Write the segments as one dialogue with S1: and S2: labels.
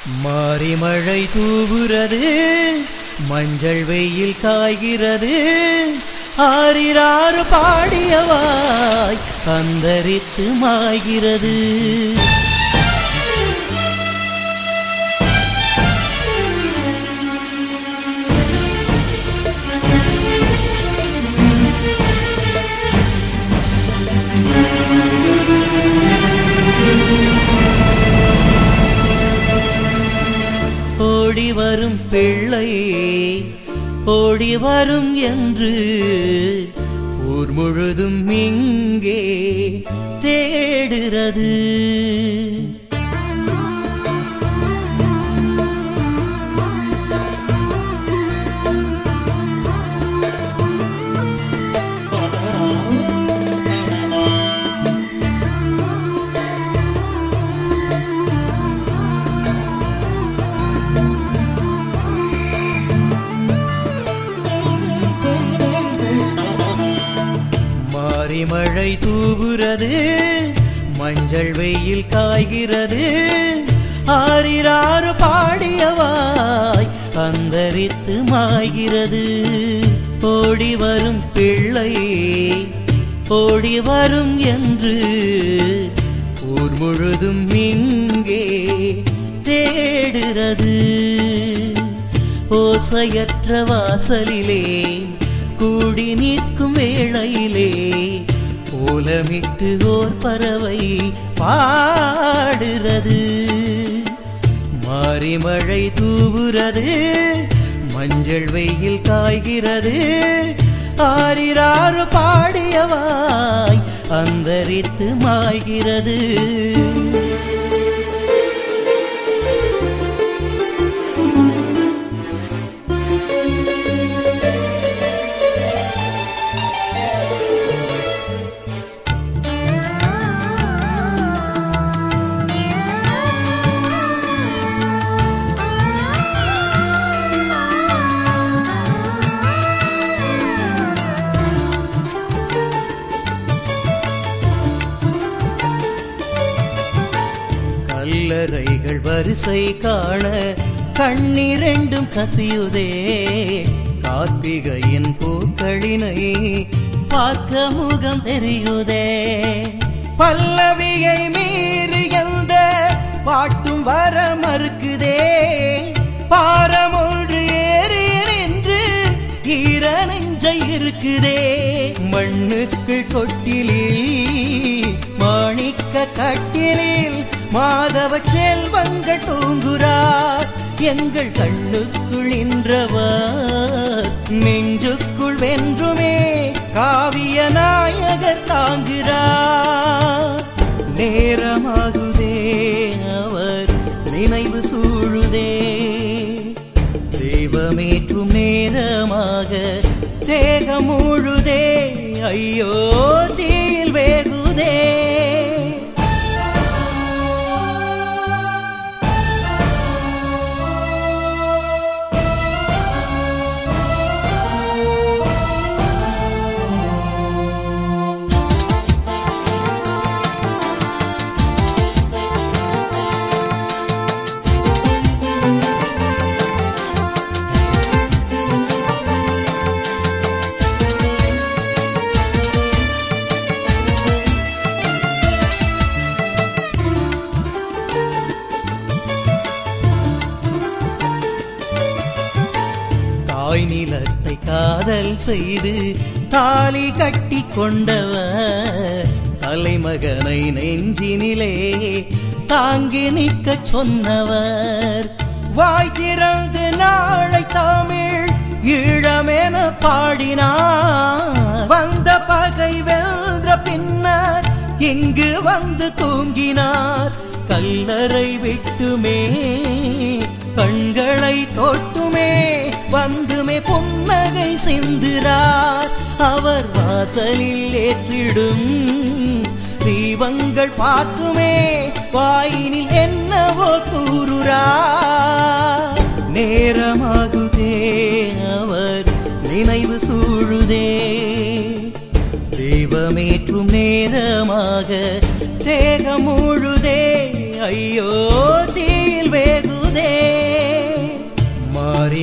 S1: மாறி மழை தூவுறது மஞ்சள் வெயில் காய்கிறது ஆறிராறு பாடியவாய் அந்தரித்து மாய்கிறது ஓடி வரும் பிள்ளை ஓடி வரும் என்று ஊர் முழுதும் இங்கே தேடுறது மாறி மழை தூவுறது மஞ்சள் வெயில் காய்கிறது ஆறிராறு பாடியவாய் அந்தரித்து மாய்கிறது ஓடி வரும் பிள்ளை ஓடி வரும் என்று ஊர் முழுதும் இங்கே தேடுறது ஓசையற்ற வாசலிலே கூடி நிற்கும் வேளையிலே ஓலமிட்டு ஓர் பறவை பாடுறது மாறி மழை தூவுறது மஞ்சள் வெயில் காய்கிறது ஆறிராறு பாடியவாய் அந்தரித்து மாய்கிறது கல்லறைகள் வரிசை காண கண்ணிரண்டும் கசியுதே கார்த்திகையின் பூக்களினை பார்க்க முகம் தெரியுதே பல்லவியை மீறி எந்த பாட்டும் வர மறுக்குதே பாரமொன்று ஏறி நின்று ஈர நெஞ்சை இருக்குதே மண்ணுக்குள் கொட்டிலில் மாணிக்க கட்டிலில் மாதவ செல்வங்கள் தூங்குறார் எங்கள் கண்ணுக்குள் நின்றவர் நெஞ்சுக்குள் வென்றுமே காவிய நாயகர் தாங்குகிறார் நேரமாகுதே அவர் நினைவு சூழுதே தெய்வமேற்றும் நேரமாக தேகம் முழுதே ஐயோ தீயில் வேகுதே தாய் நிலத்தை காதல் செய்து தாலி கட்டி கொண்டவர் தலைமகனை நெஞ்சினிலே தாங்கி நிற்க சொன்னவர் வாய் திறந்து நாளை தமிழ் ஈழமென பாடினார் வந்த பகை வென்ற பின்னர் இங்கு வந்து தூங்கினார் கல்லறை விட்டுமே கண்களை தொட்டுமே வந்துமே புன்னகை சிந்துறார் அவர் வாசலில் ஏற்றிடும் தீபங்கள் பார்த்துமே வாயினில் என்னவோ கூறுறார் நேரமாகுதே அவர் நினைவு சூழுதே தெய்வமேற்றும் நேரமாக தேகம் முழுதே ஐயோ தீயில் வேகுதே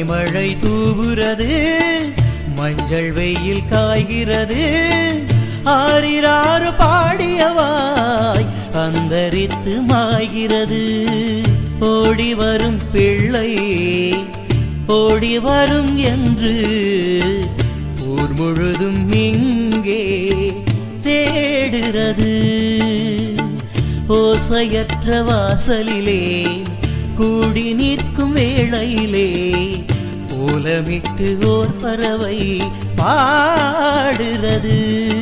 S1: மாரிமழை தூவுறது மஞ்சள் வெயில் காய்கிறது ஆறிராறு பாடியவாய் அந்தரித்து மாய்கிறது ஓடி வரும் பிள்ளை ஓடி வரும் என்று ஊர் முழுதும் இங்கே தேடுகிறது ஓசையற்ற வாசலிலே கூடி நிற்கும் வேளையிலே ஓலமிட்டு ஓர் பறவை பாடுறது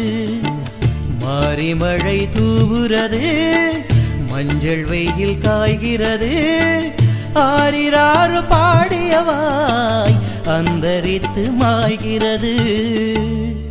S1: மாரிமழை தூவுறது மஞ்சள் வெயில் காய்கிறது ஆறிராறு பாடியவாய் அந்தரித்து மாய்கிறது